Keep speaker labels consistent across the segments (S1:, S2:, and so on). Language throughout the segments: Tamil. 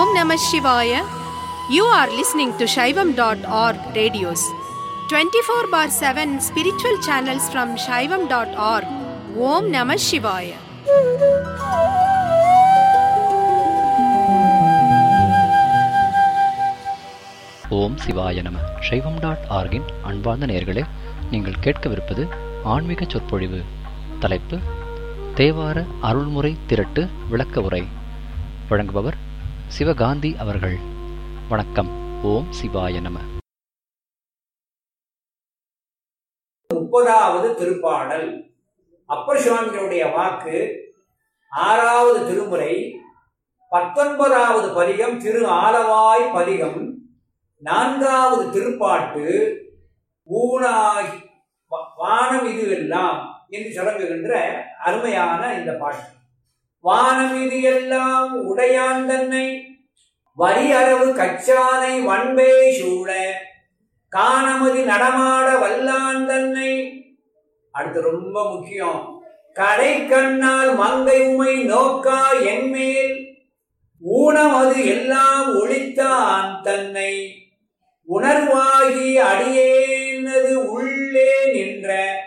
S1: Om Namah Shivaya. You are listening to Shaivam.org radios. 24 bar 7 spiritual channels from Shaivam.org. Om Namah Shivaya.
S2: ஓம் சிவாய நம சைவம் டாட் ஆர்கின் அன்பார்ந்த நேயர்களே நீங்கள் கேட்கவிருப்பது ஆன்மீக சொற்பொழிவு தலைப்பு தேவார அருள்முறை திரட்டு விளக்க உரை வழங்குபவர் சிவகாந்தி அவர்கள் வணக்கம் ஓம் சிவாய நம
S3: முப்பதாவது திருப்பாடல் அப்பர் சுவாமிகளுடைய வாக்கு ஆறாவது திருமுறை பத்தொன்பதாவது பதிகம் திரு ஆலவாய் பதிகம் நான்காவது திருப்பாட்டு ஊனாகி வா- வானம் இது எல்லாம் என்று தொடங்குகின்ற அருமையான இந்த பாட்டு வானம் இது எல்லாம் உடையான் தன்னை வரி அரவு கச்சானை வன்பே சூழ காணமதி நடமாட வல்லான் தன்னை அடுத்து ரொம்ப முக்கியம் கடை கண்ணால் மங்கை உமை நோக்கா என்மேல் ஊனமது எல்லாம் ஒளித்தான் தன்னை உணர்வாகி அடியேனது உள்ளே நின்ற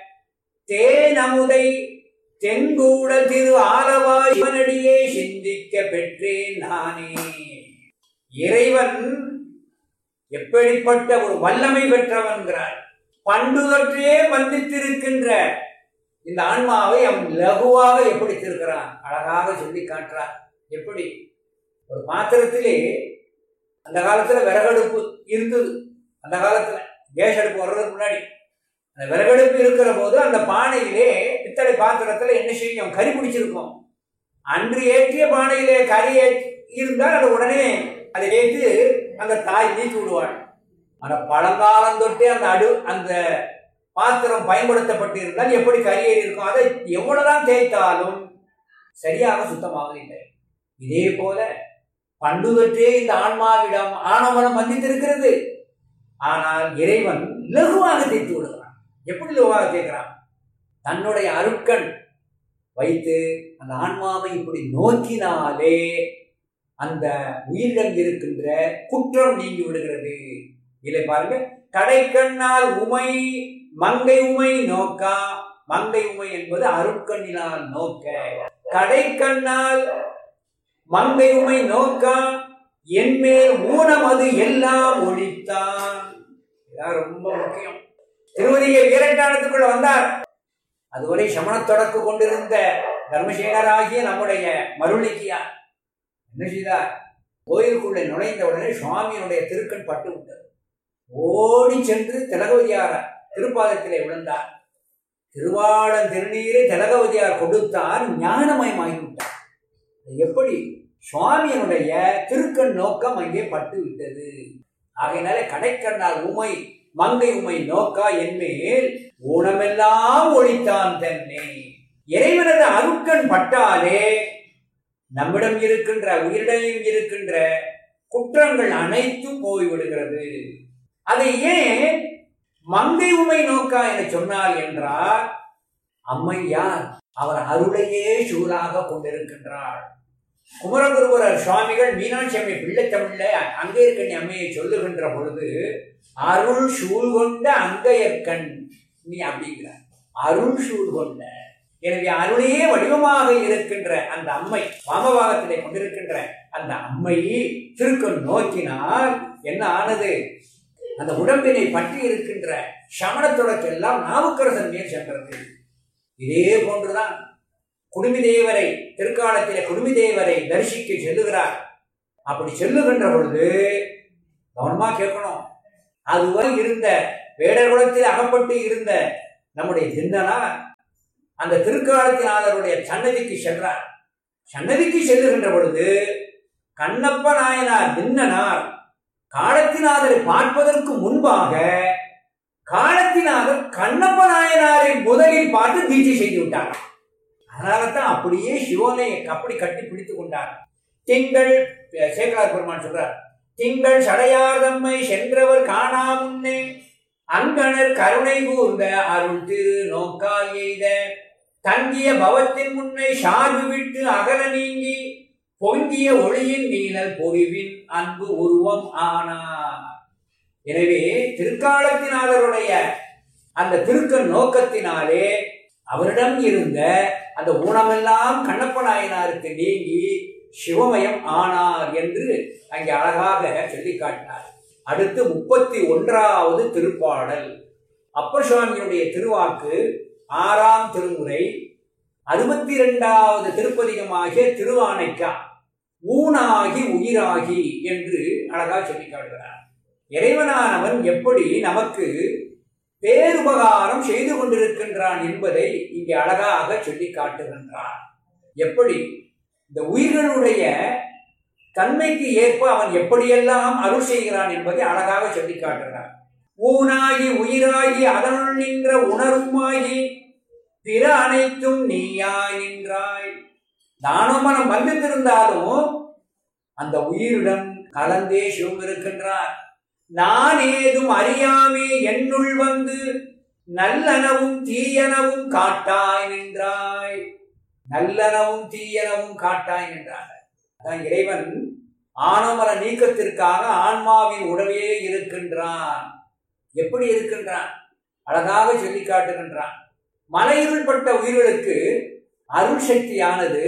S3: தேனமுதை தென்கூட திரு ஆலவா இவனடியே சிந்திக்க பெற்றேன் நானே இறைவன் எப்படிப்பட்ட ஒரு வல்லமை பெற்றவன்கிறார் பண்டுதற்றே வந்தித்திருக்கின்ற இந்த ஆன்மாவை அவன் லகுவாக எப்படி திருக்கிறான் அழகாக சொல்லி காட்டுறான் எப்படி ஒரு பாத்திரத்திலே அந்த காலத்துல விறகடுப்பு இருந்தது அந்த காலத்துல கேஸ் அடுப்பு வர்றதுக்கு முன்னாடி அந்த விறகடுப்பு இருக்கிற போது அந்த பானையிலே பித்தளை பாத்திரத்துல என்ன செய்யும் கறி பிடிச்சிருக்கும் அன்று ஏற்றிய பானையிலே கறி ஏற்றி இருந்தால் அது உடனே அதை ஏற்று அந்த தாய் நீக்கி விடுவாள் ஆனா பழங்காலம் தொட்டே அந்த அடு அந்த பாத்திரம் பயன்படுத்தப்பட்டு இருந்தால் எப்படி கரியேறி இருக்கும் அதை எவ்வளவுதான் தேய்த்தாலும் சரியாக சுத்தமாக இல்லை இதே போல பண்டுதற்றே இந்த ஆன்மாவிடம் ஆணவனம் வந்தித்திருக்கிறது ஆனால் இறைவன் லகுவாக தேய்த்து விடுகிறான் எப்படி லகுவாக தேய்க்கிறான் தன்னுடைய அருட்கண் வைத்து அந்த ஆன்மாவை இப்படி நோக்கினாலே அந்த உயிரிடம் இருக்கின்ற குற்றம் நீங்கி விடுகிறது இல்லை பாருங்க கடைக்கண்ணால் உமை மங்கை உமை நோக்கா மங்கை உமை என்பது அருட்கண்ணினால் நோக்க கடைக்கண்ணால் மங்கை உமை நோக்கா என்மேல் ஊனம் அது எல்லாம் ஒழித்தான் இதான் ரொம்ப முக்கியம் திருவதிகை வீரட்டானத்துக்குள்ள வந்தார் அதுவரை சமண தொடக்கு கொண்டிருந்த தர்மசேகராகிய நம்முடைய மருளிக்கியார் என்ன செய்தார் கோயிலுக்குள்ளே நுழைந்த உடனே சுவாமியினுடைய திருக்கண் பட்டு விட்டது ஓடி சென்று திலகவதியார திருப்பாதத்திலே விழுந்தார் திருவாளன் திருநீரை திலகவதியார் கொடுத்தார் ஞானமயமாகிவிட்டார் அது எப்படி சுவாமியினுடைய திருக்கண் நோக்கம் அங்கே பட்டு விட்டது ஆகையினாலே கடைக்கண்ணால் உமை மங்கை உமை நோக்கா என்மேல் ஊனமெல்லாம் ஒழித்தான் தன்னை இறைவனது அருட்கண் பட்டாலே நம்மிடம் இருக்கின்ற உயிரிடம் இருக்கின்ற குற்றங்கள் அனைத்தும் போய்விடுகிறது அதை ஏன் மங்கை உமை நோக்கா என சொன்னார் என்றால் அம்மை யார் அவர் அருளையே சூழாக கொண்டிருக்கின்றார் குமரகுருபுரர் சுவாமிகள் மீனாட்சி அம்மை பிள்ளைத்தமிழ்ல அங்கே இருக்கணி அம்மையை சொல்லுகின்ற பொழுது அருள் சூழ் கொண்ட அங்கையற்கண் நீ அப்படிங்கிறார் அருள் சூழ் கொண்ட எனவே அருளையே வடிவமாக இருக்கின்ற அந்த அம்மை வாமபாகத்திலே கொண்டிருக்கின்ற அந்த அம்மை திருக்கண் நோக்கினால் என்ன ஆனது அந்த உடம்பினை பற்றி இருக்கின்ற சமண தொடக்கெல்லாம் நாவுக்கரசன் மேல் சென்றது இதே போன்றுதான் குடுமி தேவரை திருக்காலத்திலே குடுமி தேவரை தரிசிக்க செல்லுகிறார் அப்படி செல்லுகின்ற பொழுது கவனமா கேட்கணும் அதுவரை இருந்த வேடர் குலத்தில் அகப்பட்டு இருந்த நம்முடைய திண்டனார் அந்த திருக்காலத்தினாளருடைய சன்னதிக்கு சென்றார் சன்னதிக்கு செல்லுகின்ற பொழுது கண்ணப்ப நாயனார் தின்னனார் காலத்தினாதரை பார்ப்பதற்கு முன்பாக காலத்தினாதர் கண்ணப்ப நாயனாரை முதலில் பார்த்து தீட்சை செய்து விட்டார் அதனால தான் அப்படியே சிவனை அப்படி கட்டி பிடித்துக் கொண்டார் திங்கள் சேகரார் பெருமான் சொல்றார் திங்கள் சடையார் தம்மை சென்றவர் காணா முன்னே அங்கணர் கருணை கூர்ந்த அருள் திரு நோக்கால் எய்த தங்கிய பவத்தின் முன்னை சார்பு விட்டு அகல நீங்கி பொங்கிய ஒளியின் நீழல் பொறிவின் அன்பு உருவம் ஆனார் எனவே திருக்காலத்தினாளருடைய அந்த திருக்க நோக்கத்தினாலே அவரிடம் இருந்த அந்த ஊனமெல்லாம் கண்ணப்ப நாயனாருக்கு நீங்கி சிவமயம் ஆனார் என்று அங்கே அழகாக சொல்லி காட்டினார் அடுத்து முப்பத்தி ஒன்றாவது திருப்பாடல் அப்பர் சுவாமியுடைய திருவாக்கு ஆறாம் திருமுறை அறுபத்தி இரண்டாவது திருப்பதிகமாகிய திருவானைக்கா ஊனாகி உயிராகி என்று அழகா சொல்லி காட்டுகிறார் இறைவனானவன் எப்படி நமக்கு பேருபகாரம் செய்து கொண்டிருக்கின்றான் என்பதை இங்கே அழகாக சொல்லி காட்டுகின்றான் எப்படி இந்த உயிர்களுடைய தன்மைக்கு ஏற்ப அவன் எப்படியெல்லாம் அருள் செய்கிறான் என்பதை அழகாக சொல்லி காட்டுகிறான் ஊனாகி உயிராகி அதனுள் நின்ற உணர்வுமாகி பிற அனைத்தும் நீயாய் நின்றாய் தானமனம் வந்திருந்தாலும் அந்த உயிருடன் கலந்தே சிவம் இருக்கின்றார் நான் ஏதும் அறியாமே என்னுள் வந்து நல்லனவும் தீயனவும் காட்டாய் நின்றாய் நல்லனவும் தீயனவும் காட்டாய் நின்றார் அதான் இறைவன் ஆணவமர நீக்கத்திற்காக ஆன்மாவின் உடவே இருக்கின்றான் எப்படி இருக்கின்றான் அழகாக சொல்லி காட்டுகின்றான் மலையிருள்பட்ட உயிர்களுக்கு அருள் சக்தியானது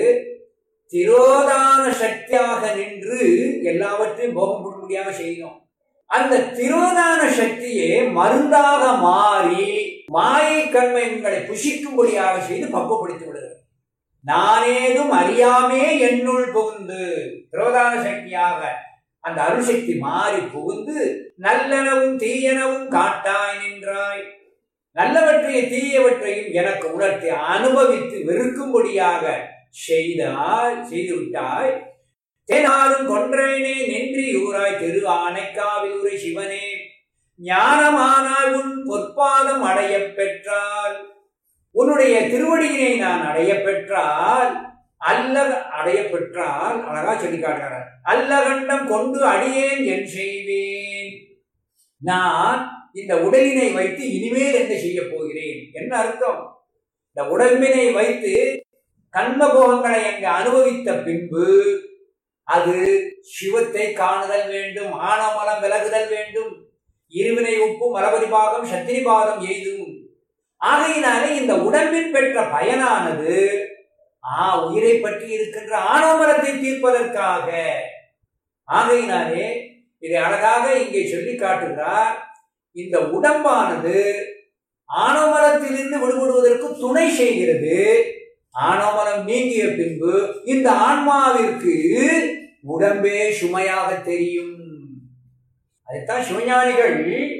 S3: திரோதான சக்தியாக நின்று எல்லாவற்றையும் போகம் முடியாம செய்யும் அந்த திரோதான சக்தியே மருந்தாக மாறி மாயை கண்மைகளை புஷிக்கும்படியாக செய்து பக்குவப்படுத்தி விடுகிறது நானேதும் அறியாமே என்னுள் புகுந்து திரோதான சக்தியாக அந்த அருள் சக்தி மாறி புகுந்து நல்லனவும் தீயனவும் காட்டாய் நின்றாய் நல்லவற்றையும் தீயவற்றையும் எனக்கு உணர்த்தி அனுபவித்து வெறுக்கும்படியாக செய்தாய் செய்துவிட்டாய் தேனாரும் கொன்றேனே நின்றியூராய் திரு ஆனைக்காவிலுரை சிவனே ஞானமானாய் உன் பொற்பாதம் அடைய பெற்றால் உன்னுடைய திருவடியினை நான் அடைய பெற்றால் அல்ல அடைய பெற்றால் அழகா சொல்லி காட்டுகிறார் அல்லகண்டம் கொண்டு அடியேன் என் செய்வேன் நான் இந்த உடலினை வைத்து இனிமேல் என்ன செய்ய போகிறேன் என்ன அர்த்தம் இந்த உடம்பினை வைத்து கண்மபோகங்களை அங்கு அனுபவித்த பின்பு அது சிவத்தை காணுதல் வேண்டும் ஆனமலம் விலகுதல் வேண்டும் இருவினை உப்பு மலபரிபாகம் சத்திரிபாதம் எய்தும் ஆகையினாலே இந்த உடம்பில் பெற்ற பயனானது ஆ உயிரை பற்றி இருக்கின்ற ஆணவமரத்தை தீர்ப்பதற்காக ஆகையினாலே இதை அழகாக இங்கே சொல்லி காட்டுகிறார் இந்த உடம்பானது ஆணவமரத்திலிருந்து விடுபடுவதற்கு துணை செய்கிறது ஆணவமரம் நீங்கிய பின்பு இந்த ஆன்மாவிற்கு உடம்பே சுமையாக தெரியும் அதைத்தான் சிவஞானிகள்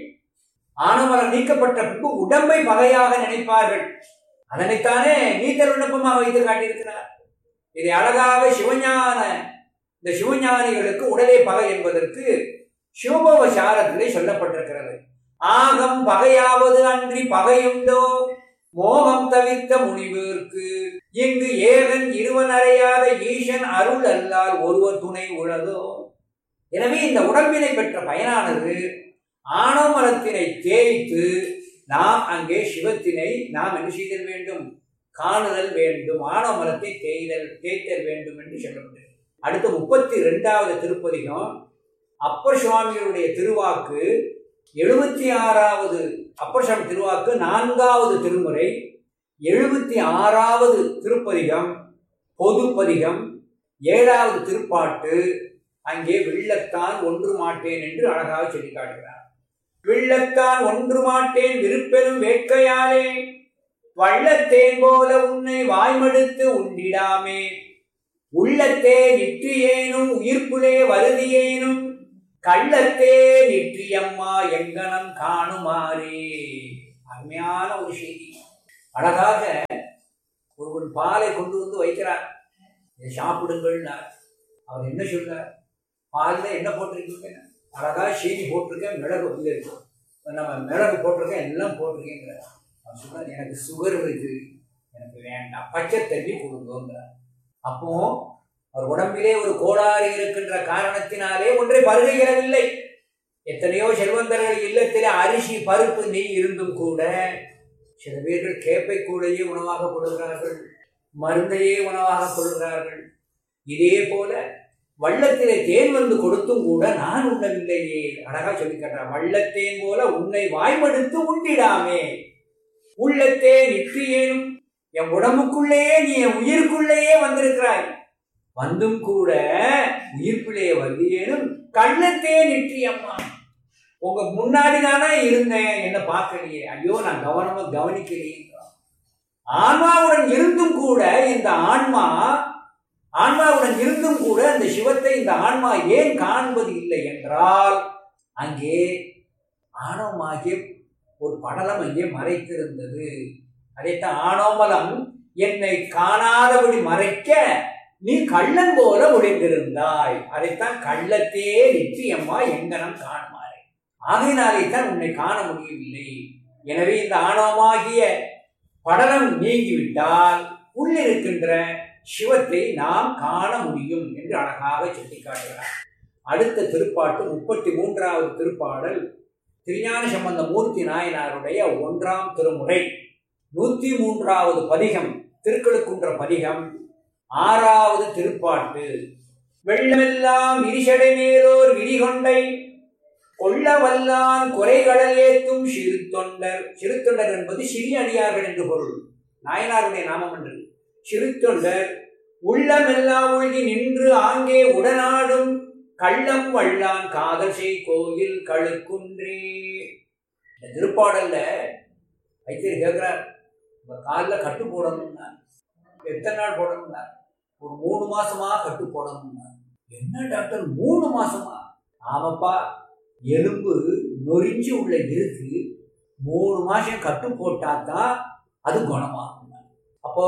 S3: ஆணவமரம் நீக்கப்பட்ட பின்பு உடம்பை பகையாக நினைப்பார்கள் அதனைத்தானே நீத்தல் விண்ணப்பமாக வைத்து காட்டியிருக்கிறார் இதை அழகாக சிவஞான இந்த சிவஞானிகளுக்கு உடலே பகை என்பதற்கு சிவபோக சாரத்திலே சொல்லப்பட்டிருக்கிறது ஆகம் பகையாவது அன்றி பகையுண்டோ மோகம் தவிர்த்த முனிவிற்கு இங்கு ஏகன் இருவன் அறையாத ஈசன் அருள் அல்லால் ஒருவர் துணை உளதோ எனவே இந்த உடம்பினை பெற்ற பயனானது ஆணவமலத்தினை தேய்த்து நாம் அங்கே சிவத்தினை நாம் என்ன செய்தல் வேண்டும் காணுதல் வேண்டும் ஆணவமலத்தை தேய்தல் தேய்த்தல் வேண்டும் என்று சொல்லப்பட்டது அடுத்து முப்பத்தி இரண்டாவது திருப்பதிகம் அப்பர் சுவாமிகளுடைய திருவாக்கு எழுபத்தி ஆறாவது அப்பர் சுவாமி திருவாக்கு நான்காவது திருமுறை எழுபத்தி ஆறாவது திருப்பதிகம் பொதுப்பதிகம் ஏழாவது திருப்பாட்டு அங்கே வெள்ளத்தான் ஒன்று மாட்டேன் என்று அழகாக சொல்லி காட்டுகிறார் வெள்ளத்தான் ஒன்று மாட்டேன் விருப்பெனும் வேட்கையாலே வள்ளத்தேன் போல உன்னை வாய்மடுத்து உண்டிடாமே உள்ளத்தே நிற்றியேனும் உயிர்ப்புலே வருதியேனும் கள்ளத்தே நிற்றியம்மா எங்கனம் காணுமாறே அருமையான ஒரு செய்தி அழகாக ஒருவன் பாலை கொண்டு வந்து வைக்கிறார் இதை சாப்பிடுங்கள்னார் அவர் என்ன சொல்றார் பாலில் என்ன போட்டிருக்கீங்க அழகா சீனி போட்டிருக்கேன் மிளகு வந்து இருக்கு நம்ம மிளகு போட்டிருக்கேன் எல்லாம் போட்டிருக்கேங்கிறார் அவர் சொல்றார் எனக்கு சுகர் இருக்கு எனக்கு வேண்டாம் பச்சை தண்ணி கொடுங்கங்கிறார் அப்போ அவர் உடம்பிலே ஒரு கோளாறு இருக்கின்ற காரணத்தினாலே ஒன்றை பருகையிடவில்லை எத்தனையோ செல்வந்தர்கள் இல்லத்திலே அரிசி பருப்பு நெய் இருந்தும் கூட சில பேர்கள் கேப்பை கூடையே உணவாக கொள்கிறார்கள் மருந்தையே உணவாக கொள்கிறார்கள் இதே போல வள்ளத்திலே தேன் வந்து கொடுத்தும் கூட நான் உண்ணவில்லையே அழகா சொல்லி காட்டுறான் வள்ளத்தேன் போல உன்னை வாய்மடுத்து உண்டிடாமே உள்ளத்தே நிற்றியேனும் என் உடம்புக்குள்ளேயே நீ என் உயிருக்குள்ளேயே வந்திருக்கிறாய் வந்தும் கூட உயிர்க்குள்ளேயே வந்தியேனும் கள்ளத்தே நிற்றியம்மா உங்க முன்னாடி தானே இருந்தேன் என்ன பார்க்கலையே ஐயோ நான் கவனமா கவனிக்கலையே ஆன்மாவுடன் இருந்தும் கூட இந்த ஆன்மா ஆன்மாவுடன் இருந்தும் கூட அந்த சிவத்தை இந்த ஆன்மா ஏன் காண்பது இல்லை என்றால் அங்கே ஆணவமாகிய ஒரு படலம் அங்கே மறைத்திருந்தது அதைத்தான் ஆணவமலம் என்னை காணாதபடி மறைக்க நீ கள்ளன் போல ஒளிந்திருந்தாய் அதைத்தான் கள்ளத்தே நிச்சயமா எங்கனம் காணுமாறு ஆகையினாலே தான் உன்னை காண முடியவில்லை எனவே இந்த ஆணவமாகிய படலம் நீங்கிவிட்டால் உள்ளிருக்கின்ற சிவத்தை நாம் காண முடியும் என்று அழகாக சுட்டிக்காட்டுகிறார் அடுத்த திருப்பாட்டு முப்பத்தி மூன்றாவது திருப்பாடல் திருஞான சம்பந்த மூர்த்தி நாயனாருடைய ஒன்றாம் திருமுறை நூத்தி மூன்றாவது பதிகம் திருக்கழுக்குன்ற பதிகம் ஆறாவது திருப்பாட்டு வெள்ளமெல்லாம் விரிசடை மேலோர் விரிகொண்டை கொள்ள வல்லான் குறைகடல் ஏத்தும் சிறு தொண்டர் சிறு தொண்டர் என்பது சிறிய அடியார்கள் என்று பொருள் நாயனாருடைய நாமம் என்று சிறு தொண்டர் உள்ளமெல்லாம் ஒழுகி நின்று ஆங்கே உடனாடும் கள்ளம் வல்லான் காதசை கோயில் கழுக்குன்றே இந்த திருப்பாடல்ல வைத்தியர் கேட்கிறார் உங்க காலில் கட்டு போடணும்னா எத்தனை நாள் போடணும்னா ஒரு மூணு மாசமா கட்டு போடணும்னா என்ன டாக்டர் மூணு மாசமா ஆமாப்பா எலும்பு நொறிஞ்சு உள்ள இருக்கு மூணு மாசம் கட்டு போட்டா தான் அது குணமாகும் அப்போ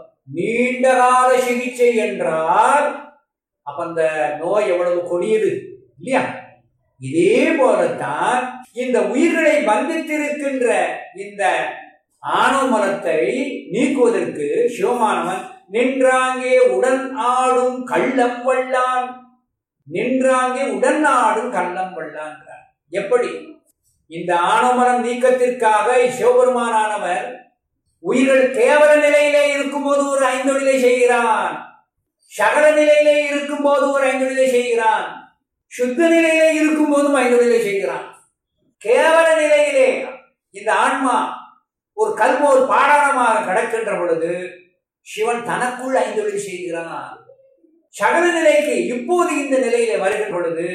S3: நீண்ட கால சிகிச்சை என்றால் அப்ப அந்த நோய் எவ்வளவு கொடியது இல்லையா இதே போலத்தான் இந்த உயிர்களை பந்தித்திருக்கின்ற இந்த ஆணவ மரத்தை நீக்குவதற்கு சிவமானவன் நின்றாங்கே உடன் ஆடும் கள்ளம் வல்லான் நின்றாங்கே உடன் ஆடும் கள்ளம் வல்லான்றார் எப்படி இந்த ஆணவமரம் நீக்கத்திற்காக சிவபெருமானானவர் உயிர்கள் கேவல நிலையிலே இருக்கும்போது ஒரு ஐந்தொழிலை செய்கிறான் சகல நிலையிலே இருக்கும்போது ஒரு ஐந்தொழிலை செய்கிறான் சுத்த நிலையிலே இருக்கும் போதும் ஐந்தொழிலை செய்கிறான் கேவல நிலையிலே இந்த ஆன்மா ஒரு கல்வ ஒரு பாடாளமாக கிடக்கின்ற பொழுது சிவன் தனக்குள் ஐந்தொழில் செய்கிறான் சகல நிலைக்கு இப்போது இந்த நிலையில வருகின்ற பொழுது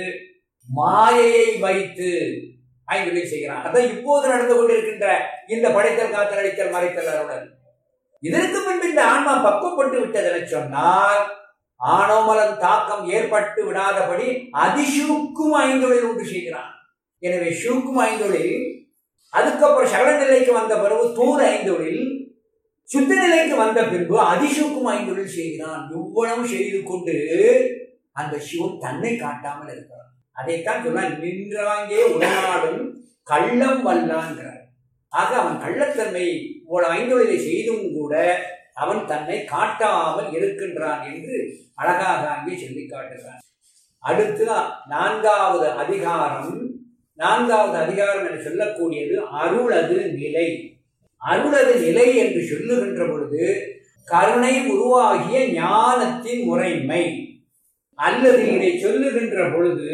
S3: மாயையை வைத்து ஐந்தொழில் செய்கிறான் அதான் இப்போது நடந்து கொண்டிருக்கின்ற இந்த படைத்தல் காத்தல் அடித்தல் மறைத்தல் அருடன் இதற்கு முன்பு இந்த ஆன்மா பக்குவப்பட்டு விட்டதென சொன்னால் ஆணோமலன் தாக்கம் ஏற்பட்டு விடாதபடி அதிசூக்கும் ஐந்தொழில் உண்டு செய்கிறான் எனவே சூக்கும் ஐந்தொழில் அதுக்கப்புறம் சகல நிலைக்கு வந்த பிறகு தூர ஐந்தொழில் சுத்த நிலைக்கு வந்த பின்பு அதிசூக்கும் ஐந்தொழில் செய்கிறான் இவ்வளவு செய்து கொண்டு அந்த சிவன் தன்னை காட்டாமல் இருக்கிறான் அதைத்தான் சொல்ல நின்றாங்கே உடனாடும் கள்ளம் வல்லான்கிறார் ஆக அவன் கள்ளத்தன்மை இவ்வளவு ஐந்தொழிலை செய்தும் கூட அவன் தன்னை காட்டாமல் இருக்கின்றான் என்று அழகாக அங்கே சொல்லி காட்டுகிறான் அடுத்து நான்காவது அதிகாரம் நான்காவது அதிகாரம் என்று சொல்லக்கூடியது அருளது நிலை அருளது நிலை என்று சொல்லுகின்ற பொழுது கருணை உருவாகிய ஞானத்தின் முறைமை அல்லது இதை சொல்லுகின்ற பொழுது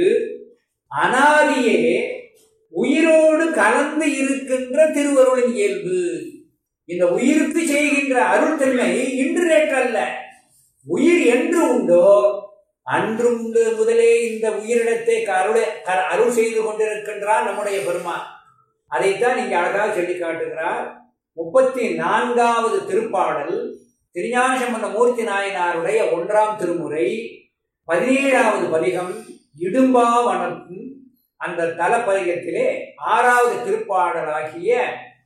S3: அனாதியே உயிரோடு கலந்து இருக்கின்ற திருவருளின் இயல்பு இந்த உயிருக்கு செய்கின்ற அருள் தன்மை இன்று நேற்றல்ல உயிர் என்று உண்டோ அன்று உண்டு முதலே இந்த உயிரிடத்தை அருளை அருள் செய்து கொண்டிருக்கின்றார் நம்முடைய பெருமான் அதைத்தான் இங்கே அழகாக சொல்லி காட்டுகிறார் முப்பத்தி நான்காவது திருப்பாடல் திருஞான சம்பந்த மூர்த்தி நாயனாருடைய ஒன்றாம் திருமுறை பதினேழாவது பதிகம் இடும்பா வனக்கும் அந்த தலப்பதிகத்திலே ஆறாவது திருப்பாடலாகிய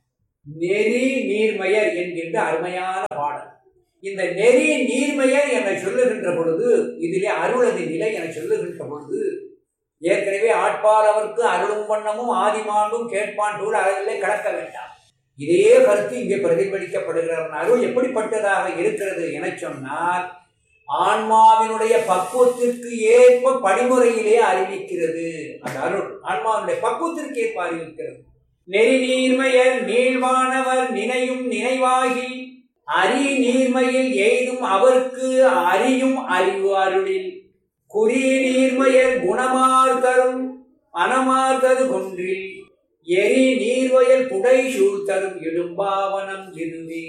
S3: நெறி நீர்மயர் என்கின்ற அருமையான பாடல் இந்த நெறி நீர்மயர் என சொல்லுகின்ற பொழுது இதிலே அருளது நிலை என சொல்லுகின்ற பொழுது ஏற்கனவே ஆட்பாளவர்க்கு அருளும் வண்ணமும் ஆதிமாண்டும் கேட்பான் கூட அளவிலே கடக்க வேண்டாம் இதே கருத்து இங்கே பிரதிபலிக்கப்படுகிறார் அருள் எப்படிப்பட்டதாக இருக்கிறது என சொன்னால் ஆன்மாவினுடைய பக்குவத்திற்கு ஏற்ப படிமுறையிலே அறிவிக்கிறது அந்த அருள் ஆன்மாவினுடைய பக்குவத்திற்கு ஏற்ப அறிவிக்கிறது நெறி நீர்மையர் நீழ்வானவர் நினையும் நினைவாகி அரி நீர்மையில் எய்தும் அவர்க்கு அறியும் அறிவு அருளில் குறி நீர்மையர் குணமார் தரும் மனமார் தரு கொன்றில் எரி நீர்வயல் புடை சூழ் தரும் இடும்பாவனம் இதுவே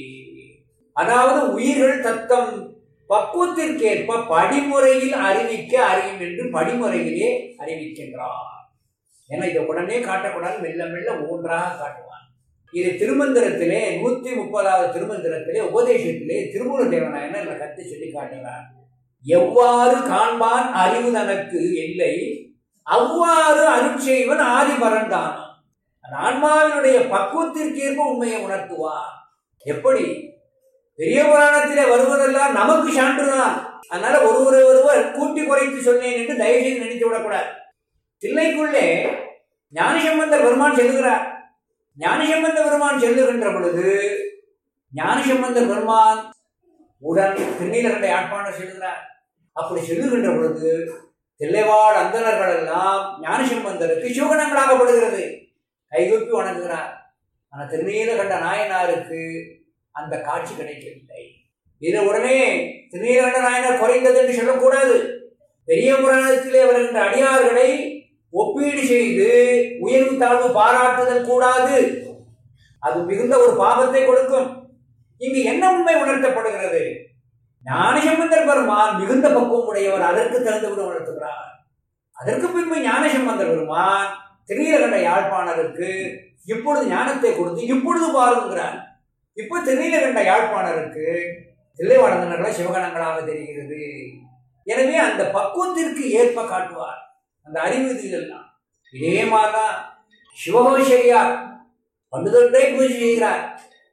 S3: அதாவது உயிர்கள் தத்தம் பக்குவத்திற்கேற்ப படிமுறையில் அறிவிக்க அறியும் என்று படிமுறையிலே அறிவிக்கின்றார் ஏன்னா இதை உடனே காட்டக்கூடாது மெல்ல மெல்ல ஒன்றாக காட்டுவான் இது திருமந்திரத்திலே நூத்தி முப்பதாவது திருமந்திரத்திலே உபதேசத்திலே திருமூல தேவனாயன இந்த கத்தை சொல்லி காட்டுகிறார் எவ்வாறு காண்பான் அறிவு தனக்கு இல்லை அவ்வாறு அருட்செய்வன் ஆதி பரந்தான் அந்த ஆன்மாவினுடைய பக்குவத்திற்கேற்ப உண்மையை உணர்த்துவார் எப்படி பெரிய புராணத்திலே வருவதெல்லாம் நமக்கு சான்றுதான் அதனால ஒருவரை ஒருவர் கூட்டி குறைத்து சொன்னேன் என்று தயவு செய்து நினைத்து விடக்கூடாது தில்லைக்குள்ளே ஞானசம்பந்தர் பெருமான் செல்லுகிறார் ஞானசம்பந்த பெருமான் செல்லுகின்ற பொழுது ஞானசம்பந்தர் பெருமான் உடன் திருநீலகண்டை ஆட்பாண்ட செல்லுகிறார் அப்படி செல்லுகின்ற பொழுது தில்லைவாழ் அந்தணர்கள் எல்லாம் ஞானசம்பந்தருக்கு சிவகணங்களாகப்படுகிறது கைகூப்பி வணங்குகிறார் ஆனால் திருநீலகண்ட நாயனாருக்கு அந்த காட்சி கிடைக்கவில்லை இதை உடனே திருநீலகண்ட நாயனார் குறைந்தது என்று சொல்லக்கூடாது பெரிய புராணத்திலே வருகின்ற அடியார்களை ஒப்பீடு செய்து உயர்வு தாழ்வு பாராட்டுதல் கூடாது அது மிகுந்த ஒரு பாவத்தை கொடுக்கும் இங்கு என்ன உண்மை உணர்த்தப்படுகிறது ஞானசம்பந்தர் பெருமான் மிகுந்த பக்குவம் உடையவர் அதற்கு தகுந்தவர் உணர்த்துகிறார் அதற்கு பின்பு ஞானசம்பந்தர் பெருமான் திருநீலகண்ட யாழ்ப்பாணருக்கு இப்பொழுது ஞானத்தை கொடுத்து இப்பொழுது பாருங்கிறார் இப்போ திருநீலகண்ட யாழ்ப்பாணருக்கு தில்லைவாழ்ந்தனர்களாக சிவகணங்களாக தெரிகிறது எனவே அந்த பக்குவத்திற்கு ஏற்ப காட்டுவார் அந்த அறிவு இதெல்லாம் இதே மாதிரிதான் சிவகோஷரியார் பண்டுதொட்டை பூஜை செய்கிறார்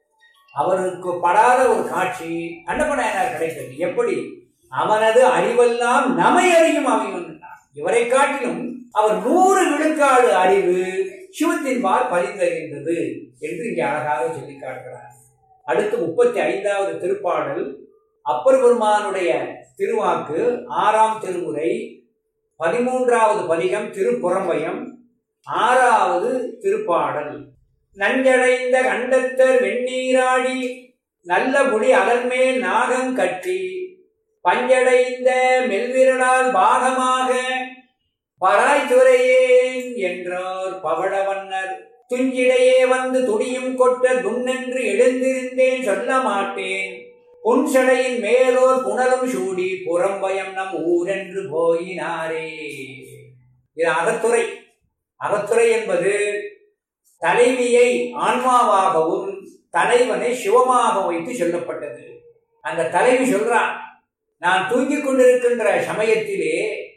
S3: அவருக்கு படாத ஒரு காட்சி கண்டபநாயனார் கிடைத்தது எப்படி அவனது அறிவெல்லாம் நமை அறியும் அமைவன் இவரை காட்டிலும் அவர் நூறு விழுக்காடு அறிவு சிவத்தின் பால் பதிந்தறிகின்றது என்று இங்கே அழகாக சொல்லி காட்டுகிறார் அடுத்து முப்பத்தி ஐந்தாவது திருப்பாடல் அப்பர் பெருமானுடைய திருவாக்கு ஆறாம் திருமுறை பதிமூன்றாவது பதிகம் திருப்புறம்பயம் ஆறாவது திருப்பாடல் நஞ்சடைந்த கண்டத்தர் வெந்நீராடி நல்ல முடி அகன்மேல் நாகம் கட்டி பஞ்சடைந்த மெல்விரலால் பாகமாக பராய்துரையேன் என்றார் பவழவன்னர் துஞ்சிடையே வந்து துடியும் கொட்ட துண்ணென்று எழுந்திருந்தேன் சொல்ல மாட்டேன் புன்சடையின் மேலோர் புனலும் சூடி புறம்பயம் நம் ஊரென்று போயினாரே இது அகத்துறை அகத்துறை என்பது தலைவியை ஆன்மாவாகவும் தலைவனை சிவமாக வைத்து சொல்லப்பட்டது அந்த தலைவி சொல்றான் நான் தூங்கிக் கொண்டிருக்கின்ற சமயத்திலே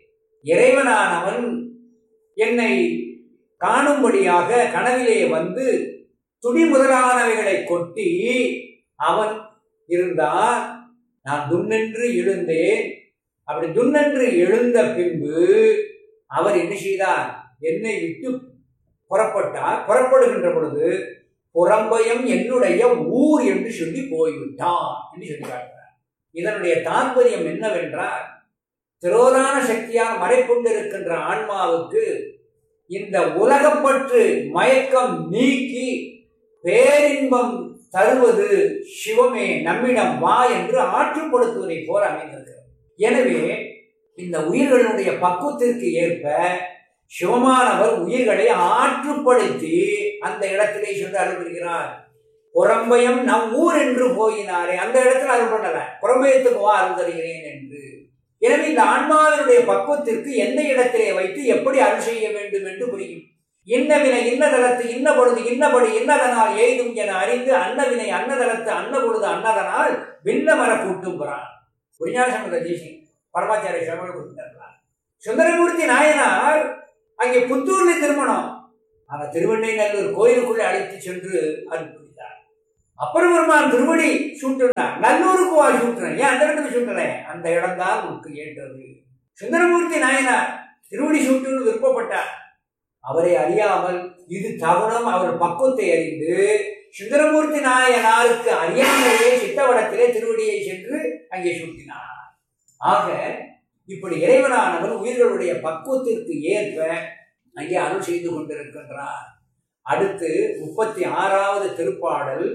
S3: இறைவனானவன் என்னை காணும்படியாக கனவிலே வந்து துடி முதலானவைகளை கொட்டி அவன் இருந்தான் நான் துண்ணென்று எழுந்தேன் அப்படி துண்ணென்று எழுந்த பின்பு அவர் என்ன செய்தார் என்னை விட்டு புறப்பட்டார் புறப்படுகின்ற பொழுது புறம்பயம் என்னுடைய ஊர் என்று சொல்லி போய்விட்டான் என்று சொல்லி காட்டுறார் இதனுடைய தாற்பயம் என்னவென்றால் திரோதான சியால் மறைக்கொண்டிருக்கின்ற ஆன்மாவுக்கு இந்த உலகப்பற்று மயக்கம் நீக்கி பேரின்பம் தருவது சிவமே நம்மிடம் வா என்று ஆற்றுப்படுத்துவதை போல அமைந்திருக்கிறது எனவே இந்த உயிர்களுடைய பக்குவத்திற்கு ஏற்ப சிவமானவர் உயிர்களை ஆற்றுப்படுத்தி அந்த இடத்திலே சென்று அருள்கிறார் புறம்பயம் நம் ஊர் என்று போயினாரே அந்த இடத்துல அருள் பண்ணல புறம்பயத்துக்கு வா அருள் தருகிறேன் என்று எனவே இந்த ஆன்மாவினுடைய பக்குவத்திற்கு எந்த இடத்திலே வைத்து எப்படி அருள் செய்ய வேண்டும் என்று புரியும் இன்னவினை இன்னதளத்து இன்ன பொழுது இன்னபடி இன்னதனால் எய்தும் என அறிந்து அன்னவினை அன்னதளத்து அன்ன பொழுது அன்னதனால் விண்ண மர கூட்டும் புறான் புரிஞாசமத தேசிங் பரமாச்சாரிய சமண கொடுத்தார் சுந்தரமூர்த்தி நாயனார் அங்கே புத்தூர்ல திருமணம் ஆனா திருவண்ணைநல்லூர் கோயிலுக்குள்ளே அழைத்து சென்று அனுப்பிவிட்டார் அப்புறம் பெருமான் திருவடி சூட்டினார் நல்லூருக்கு வா சூட்டினேன் ஏன் அந்த இடத்துல சூட்டல அந்த இடம் தான் உனக்கு ஏற்றது சுந்தரமூர்த்தி நாயனார் திருவடி சூட்டுன்னு விருப்பப்பட்டார் அவரை அறியாமல் இது தவணம் அவர் பக்குவத்தை அறிந்து சுந்தரமூர்த்தி நாயனாருக்கு அறியாமலேயே சித்தவடத்திலே திருவடியை சென்று அங்கே சூட்டினார் ஆக இப்படி இறைவனானவன் உயிர்களுடைய பக்குவத்திற்கு ஏற்ப அங்கே அருள் செய்து கொண்டிருக்கின்றார் அடுத்து முப்பத்தி ஆறாவது திருப்பாடல்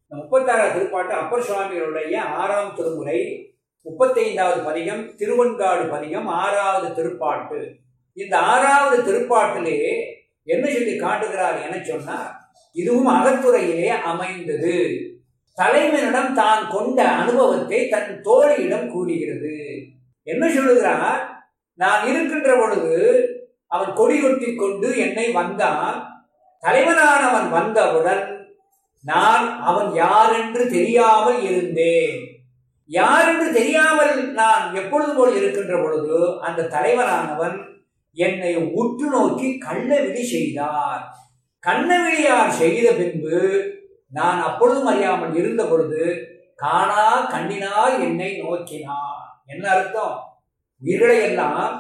S3: இந்த முப்பத்தாறாவது திருப்பாட்டு அப்பர் சுவாமிகளுடைய ஆறாம் திருமுறை முப்பத்தைந்தாவது பதிகம் திருவன்காடு பதிகம் ஆறாவது திருப்பாட்டு இந்த ஆறாவது திருப்பாட்டிலே என்ன சொல்லி காட்டுகிறார் என சொன்னா இதுவும் அகத்துறையிலே அமைந்தது தலைவனிடம் தான் கொண்ட அனுபவத்தை தன் தோழியிடம் கூறுகிறது என்ன சொல்லுகிறார் நான் இருக்கின்ற பொழுது அவன் கொடி கொட்டி கொண்டு என்னை வந்தான் தலைவனானவன் வந்தவுடன் நான் அவன் யார் என்று தெரியாமல் இருந்தேன் யார் என்று தெரியாமல் நான் எப்பொழுது போல் இருக்கின்ற பொழுது அந்த தலைவனானவன் என்னை உற்று நோக்கி கள்ளவிழி செய்தார் கண்ணவிழியார் செய்த பின்பு நான் அப்பொழுதும் அறியாமல் இருந்த பொழுது காணா கண்ணினால் என்னை நோக்கினார் என்ன அர்த்தம் உயிர்களை எல்லாம்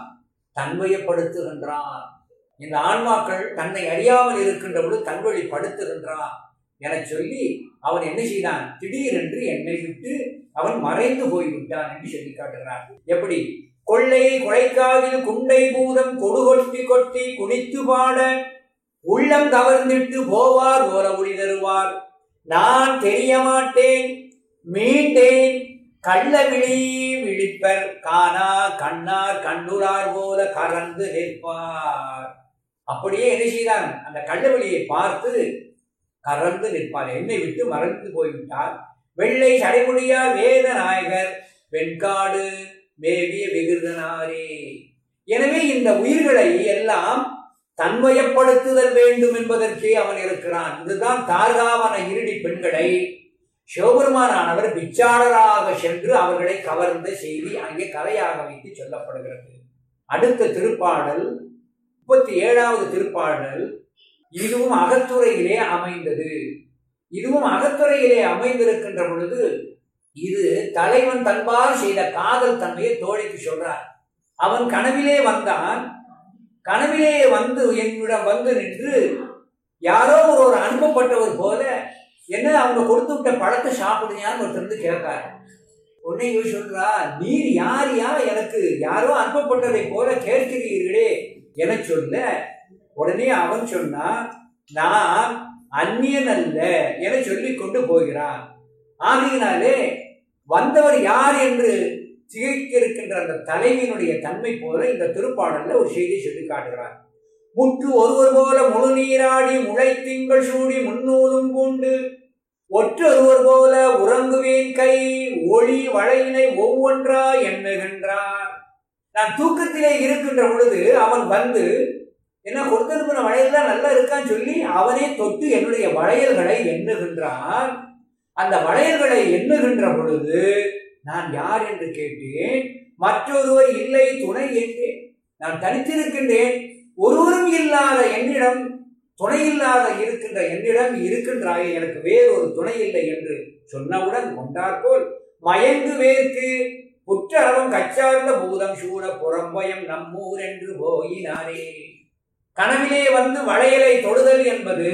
S3: தன்வயப்படுத்துகின்றான் இந்த ஆன்மாக்கள் தன்னை அறியாமல் இருக்கின்ற பொழுது தன்வழிப்படுத்துகின்றான் என சொல்லி அவன் என்ன செய்தான் திடீரென்று என்னை விட்டு அவன் மறைந்து போய்விட்டான் என்று சொல்லி காட்டுகிறான் எப்படி கொள்ளை கொலைக்காவில் குண்டை பூதம் கொடு கொட்டி கொட்டி குனித்து பாட உள்ளம் கவர்ந்திட்டு போவார் ஓர ஒளி தருவார் நான் தெரிய மாட்டேன் மீண்டேன் கள்ள விழி விழிப்பர் காணா கண்ணார் கண்டுரார் போல கறந்து நிற்பார் அப்படியே என்ன செய்தான் அந்த கள்ளவெளியை பார்த்து கறந்து நிற்பார் என்னை விட்டு மறந்து போய்விட்டார் வெள்ளை சடைமுடியார் வேத நாயகர் வெண்காடு மேவிய விகிருதனாரே எனவே இந்த உயிர்களை எல்லாம் தன்மயப்படுத்துதல் வேண்டும் என்பதற்கே அவன் இருக்கிறான் இதுதான் தார்காவன இருடி பெண்களை சிவபெருமானானவர் பிச்சாளராக சென்று அவர்களை கவர்ந்த செய்தி அங்கே கதையாக வைத்து சொல்லப்படுகிறது அடுத்த திருப்பாடல் முப்பத்தி ஏழாவது திருப்பாடல் இதுவும் அகத்துறையிலே அமைந்தது இதுவும் அகத்துறையிலே அமைந்திருக்கின்ற பொழுது இது தலைவன் தன்பால் செய்த காதல் தன்மையை தோழிக்கு சொல்றார் அவன் கனவிலே வந்தான் கனவிலே வந்து என்னிடம் வந்து நின்று யாரோ ஒரு ஒரு அனுப்பப்பட்டவர் போல என்ன அவங்க கொடுத்து விட்ட பழத்தை சாப்பிடுறியான்னு ஒருத்தர் வந்து கேட்காரு உடனே இவர் சொல்றா நீர் யார் யா எனக்கு யாரோ அனுப்பப்பட்டதை போல கேட்கிறீர்களே என சொல்ல உடனே அவன் சொன்னா நான் அந்நியன் அல்ல என சொல்லி கொண்டு போகிறான் ஆகையினாலே வந்தவர் யார் என்று திகைக்க இருக்கின்ற அந்த தலைவியினுடைய தன்மை போல இந்த திருப்பாடல்ல ஒரு செய்தி சொல்லி காட்டுகிறார் முற்று ஒருவர் போல முழு நீராடி முளை திங்கள் சூடி முன்னூலும் பூண்டு ஒற்றொருவர் போல உறங்குவேன் கை ஒளி வளையினை ஒவ்வொன்றா எண்ணுகின்றார் நான் தூக்கத்திலே இருக்கின்ற பொழுது அவன் வந்து என்ன கொடுத்திருக்கிற வளையல்லாம் நல்லா இருக்கான்னு சொல்லி அவனே தொட்டு என்னுடைய வளையல்களை எண்ணுகின்றான் அந்த வளையல்களை எண்ணுகின்ற பொழுது நான் யார் என்று கேட்டேன் மற்றொருவர் இல்லை துணை என்றேன் நான் தனித்திருக்கின்றேன் ஒருவரும் இல்லாத என்னிடம் துணை இல்லாத இருக்கின்ற என்னிடம் இருக்கின்றாயே எனக்கு வேறொரு துணை இல்லை என்று சொன்னவுடன் கொண்டாற்போல் மயங்கு வேர்க்கு குற்றளவும் கச்சார்ந்த பூதம் சூட புறம்பயம் நம்மூர் என்று போயினாரே கனவிலே வந்து வளையலை தொடுதல் என்பது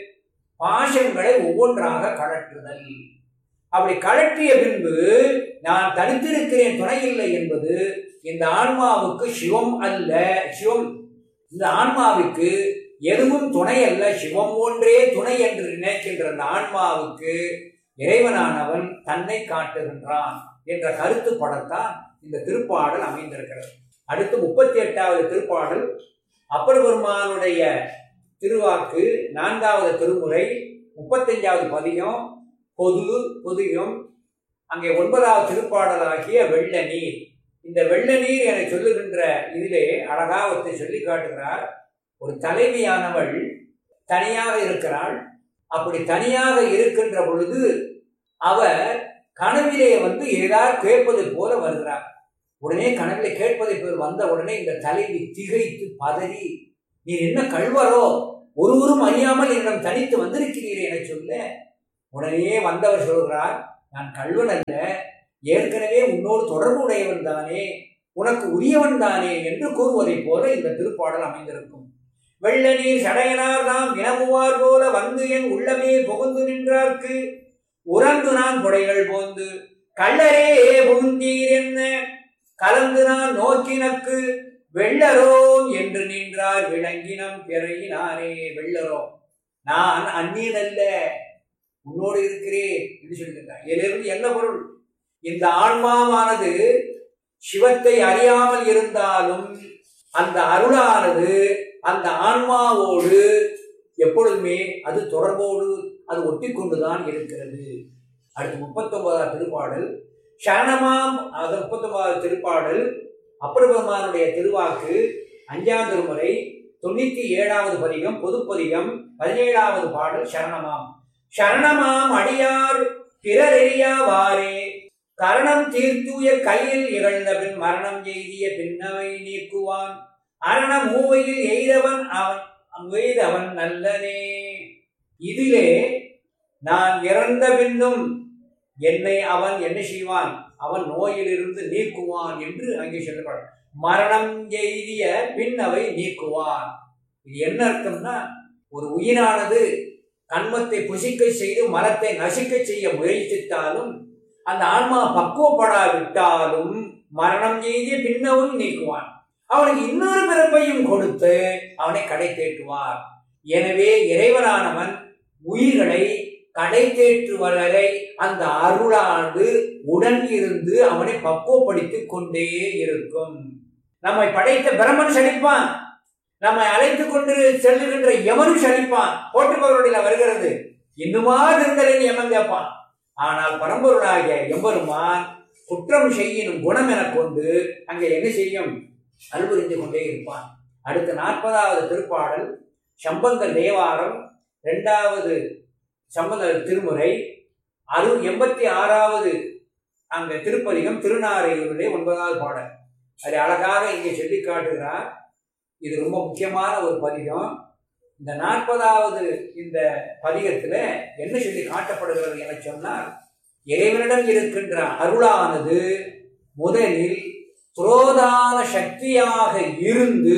S3: பாசங்களை ஒவ்வொன்றாக கழற்றுதல் அப்படி கழற்றிய பின்பு நான் தனித்திருக்கிறேன் துணை இல்லை என்பது இந்த ஆன்மாவுக்கு சிவம் அல்ல சிவம் இந்த ஆன்மாவுக்கு எதுவும் துணை அல்ல சிவம் ஒன்றே துணை என்று நினைக்கின்ற அந்த ஆன்மாவுக்கு இறைவனானவன் தன்னை காட்டுகின்றான் என்ற கருத்து படத்தான் இந்த திருப்பாடல் அமைந்திருக்கிறது அடுத்து முப்பத்தி எட்டாவது திருப்பாடல் அப்பர் பெருமானுடைய திருவாக்கு நான்காவது திருமுறை முப்பத்தஞ்சாவது பதிகம் பொது பொதியும் அங்கே ஒன்பதாவது திருப்பாடலாகிய வெள்ள நீர் இந்த வெள்ள நீர் என சொல்லுகின்ற இதிலே அழகாவத்தை சொல்லி காட்டுகிறார் ஒரு தலைவியானவள் தனியாக இருக்கிறாள் அப்படி தனியாக இருக்கின்ற பொழுது அவர் கனவிலே வந்து ஏதாவது கேட்பது போல வருகிறார் உடனே கனவிலே கேட்பதை போல் வந்த உடனே இந்த தலைவி திகைத்து பதறி நீர் என்ன கழ்வரோ ஒருவரும் அறியாமல் என்னிடம் தனித்து வந்திருக்கிறீரே என சொல்ல உடனே வந்தவர் சொல்கிறார் நான் கல்வன் அல்ல ஏற்கனவே உன்னோடு தொடர்பு உடையவன் தானே உனக்கு உரியவன் தானே என்று கூறுவதைப் போல இந்த திருப்பாடல் அமைந்திருக்கும் வெள்ள நீர் சடையனார் தாம் வினவுவார் போல வந்து என் உள்ளமே புகுந்து நின்றார்க்கு உறந்து நான் புடைகள் போந்து கள்ளரே புகுந்தீர் என்ன கலந்து நான் நோக்கினக்கு வெள்ளரோம் என்று நின்றார் விளங்கினம் பிறையினாரே வெள்ளரோம் நான் அந்நியன் அல்ல உன்னோடு இருக்கிறேன் என்று சொல்கின்றார் இதிலிருந்து என்ன பொருள் இந்த ஆன்மாவானது சிவத்தை அறியாமல் இருந்தாலும் அந்த அருளானது அந்த ஆன்மாவோடு எப்பொழுதுமே அது தொடர்போடு அது ஒட்டி கொண்டுதான் இருக்கிறது அடுத்து முப்பத்தொன்பதாம் திருப்பாடல் சரணமாம் அது முப்பத்தொன்பதாவது திருப்பாடல் அப்பருபெருமானுடைய திருவாக்கு அஞ்சாம் திருமுறை தொண்ணூத்தி ஏழாவது பதிகம் பொதுப்பதிகம் பதினேழாவது பாடல் சரணமாம் சரணமாம் அடியார் பிறரெறியாவாரே கரணம் தீர்த்தூய கையில் இகழ்ந்த பின் மரணம் எய்திய பின்னவை நீக்குவான் அரண மூவையில் எய்தவன் அவன் எய்தவன் நல்லனே இதிலே நான் இறந்த பின்னும் என்னை அவன் என்ன செய்வான் அவன் நோயிலிருந்து நீக்குவான் என்று அங்கே சொல்லப்படும் மரணம் எய்திய பின் அவை நீக்குவான் இது என்ன அர்த்தம்னா ஒரு உயிரானது கண்மத்தை புசிக்க செய்து மரத்தை நசிக்க செய்ய முயற்சித்தாலும் அந்த ஆன்மா பக்குவப்படாவிட்டாலும் மரணம் எய்திய பின்னவும் நீக்குவான் அவனுக்கு இன்னொரு பிறப்பையும் கொடுத்து அவனை கடை தேற்றுவார் எனவே இறைவனானவன் உயிர்களை கடை தேற்றுவரை அந்த அருளாண்டு உடன் இருந்து அவனை பக்குவப்படுத்திக் கொண்டே இருக்கும் நம்மை படைத்த பிரம்மன் சலிப்பான் நம்மை அழைத்துக் கொண்டு செல்லுகின்ற எவனும் சலிப்பான் போட்டுபவருடைய வருகிறது இன்னுமா இருந்தலேன்னு எமன் கேட்பான் ஆனால் பரம்பொருளாகிய எம்பெருமான் குற்றம் செய்யினும் குணம் என கொண்டு அங்கே என்ன செய்யும் அல்புரிந்து கொண்டே இருப்பான் அடுத்த நாற்பதாவது திருப்பாடல் சம்பந்த தேவாரம் இரண்டாவது சம்பந்த திருமுறை அறு எண்பத்தி ஆறாவது அங்க திருப்பதிகம் திருநாரையூரிலே ஒன்பதாவது பாடல் அது அழகாக இங்கே சொல்லி காட்டுகிறார் இது ரொம்ப முக்கியமான ஒரு பதிகம் இந்த நாற்பதாவது இந்த பதிகத்துல என்ன சொல்லி காட்டப்படுகிறது என சொன்னால் இறைவனிடம் இருக்கின்ற அருளானது முதலில் துரோதான சக்தியாக இருந்து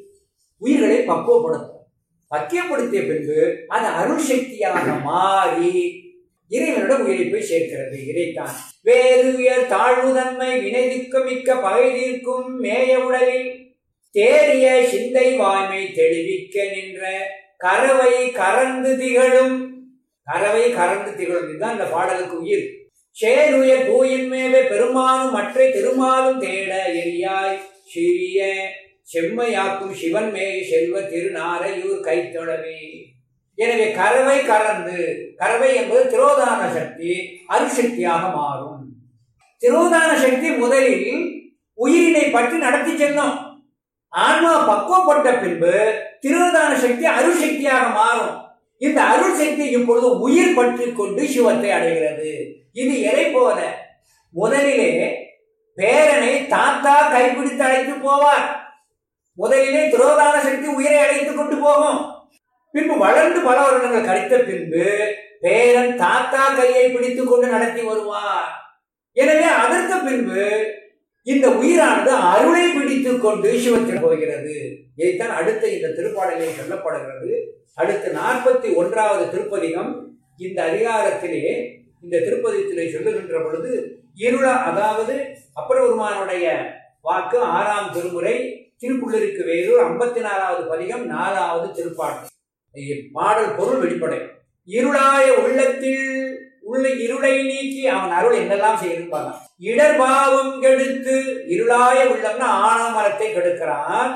S3: உயிர்களை பக்குவப்படுத்தும் பக்கியப்படுத்திய பின்பு அது அருள் சக்தியாக மாறி இறைவனிடம் உயிரை போய் சேர்க்கிறது இதைத்தான் வேறு உயர் தாழ்வு தன்மை வினைதிக்க மிக்க பகை தீர்க்கும் மேய உடலில் தேறிய சிந்தை வாய்மை தெளிவிக்க நின்ற கரவை கறந்து திகழும் கரவை கறந்து திகழும் இதுதான் இந்த பாடலுக்கு உயிர் சேருய தூயின் மேவே பெருமானும் மற்ற திருமாலும் தேட எரியாய் சிறிய செம்மையாக்கும் சிவன் மேய் செல்வ திருநாரையூர் கைத்தொழவே எனவே கறவை கறந்து கறவை என்பது திரோதான சக்தி அருசக்தியாக மாறும் திரோதான சக்தி முதலில் உயிரினை பற்றி நடத்தி செல்லும் ஆன்மா பக்குவப்பட்ட பின்பு திருவதான சக்தி அருள் சக்தியாக மாறும் இந்த அருள் சக்தி இப்பொழுது உயிர் பற்றி கொண்டு சிவத்தை அடைகிறது இது எதை போல முதலிலே பேரனை தாத்தா கைப்பிடித்து அழைத்து போவார் முதலிலே துரோதான சக்தி உயிரை அழைத்துக் கொண்டு போகும் பின்பு வளர்ந்து பல வருடங்கள் கழித்த பின்பு பேரன் தாத்தா கையை பிடித்துக் கொண்டு நடத்தி வருவார் எனவே அதற்கு பின்பு இந்த உயிரானது அருளை பிடித்துக் கொண்டு சிவத்தில் போகிறது இதைத்தான் அடுத்த இந்த திருப்பாடலில் சொல்லப்படுகிறது அடுத்து நாற்பத்தி ஒன்றாவது திருப்பதிகம் இந்த அதிகாரத்திலே இந்த திருப்பதியத்திலே சொல்லுகின்ற பொழுது இருள அதாவது அப்பரபெருமானுடைய வாக்கு ஆறாம் திருமுறை திருப்புள்ளிருக்கு வேலூர் ஐம்பத்தி நாலாவது பதிகம் நாலாவது திருப்பாடல் பாடல் பொருள் வெளிப்படை இருளாய உள்ளத்தில் உள்ள இருளை நீக்கி அவன் அருள் என்னெல்லாம் செய்யணும் இடர்பாவம் கெடுத்து இருளாய உள்ளம்னா ஆணவ மரத்தை கெடுக்கிறான்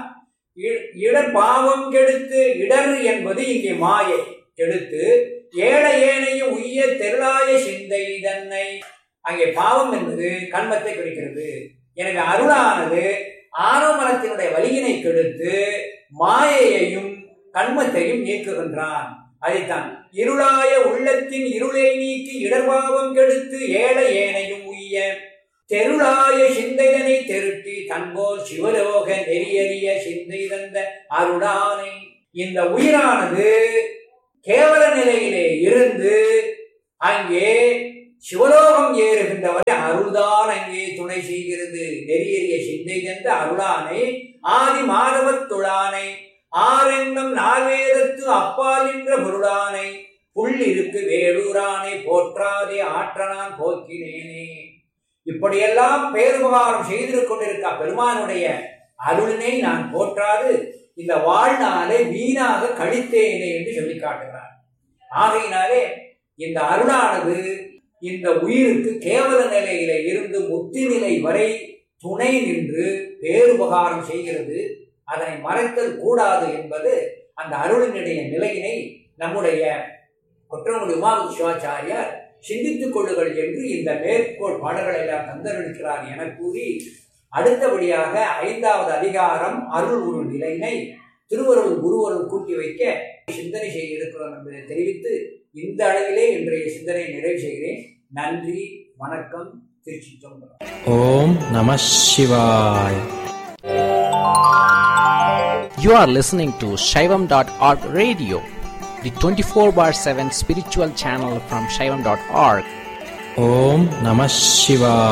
S3: இடர் பாவம் கெடுத்து இடர் என்பது இங்கே மாயை கெடுத்து ஏழை ஏனையும் உய்ய தெருளாய சிந்தை தன்னை அங்கே பாவம் என்பது கண்மத்தை கெடுக்கிறது எனவே அருளானது ஆணவ மரத்தினுடைய வலியினை கெடுத்து மாயையையும் கண்மத்தையும் நீக்குகின்றான் அதைத்தான் இருளாய உள்ளத்தின் இருளை நீக்கி இடர்பாவம் கெடுத்து ஏழை ஏனையும் உய்ய தெருளாய சிந்தைதனை தெருட்டி தன்போல் சிவலோக நெறியறிய சிந்தை தந்த அருளானை இந்த உயிரானது கேவல நிலையிலே இருந்து அங்கே சிவலோகம் ஏறுகின்றவரை அருள்தான் அங்கே துணை செய்கிறது நெறியறிய சிந்தை தந்த அருளானை ஆதி மாதவத் துளானை ஆரெண்ணம் நால்வேதத்து அப்பால் என்ற பொருளானை புள்ளிருக்கு வேலூரானை போற்றாதே ஆற்றனான் போக்கினேனே இப்படியெல்லாம் பேருபகாரம் செய்து கொண்டிருக்க பெருமானுடைய அருளினை நான் போற்றாது இந்த வாழ்நாளை வீணாக கழித்தேனே என்று சொல்லி காட்டுகிறார் ஆகையினாலே இந்த அருளானது இந்த உயிருக்கு கேவல நிலையில இருந்து முத்தி நிலை வரை துணை நின்று பேருபகாரம் செய்கிறது அதனை மறைத்தல் கூடாது என்பது அந்த அருளினுடைய நிலையினை நம்முடைய கொற்றங்குடி உமாபதி சிவாச்சாரியார் சிந்தித்துக் கொள்ளுங்கள் என்று இந்த மேற்கோள் பாடல்களை எல்லாம் தந்தளிக்கிறார் என கூறி அடுத்தபடியாக ஐந்தாவது அதிகாரம் அருள் ஒரு நிலையினை திருவருள் குருவருள் கூட்டி வைக்க சிந்தனை செய்ய இருக்கிறோம் என்பதை தெரிவித்து இந்த அளவிலே இன்றைய சிந்தனை நிறைவு செய்கிறேன் நன்றி வணக்கம் திருச்சி
S4: ஓம் நம சிவாய்
S5: You are listening to Shaivam.org radio, the 24 bar 7 spiritual channel from Shaivam.org.
S4: ஓம் நம சிவாய்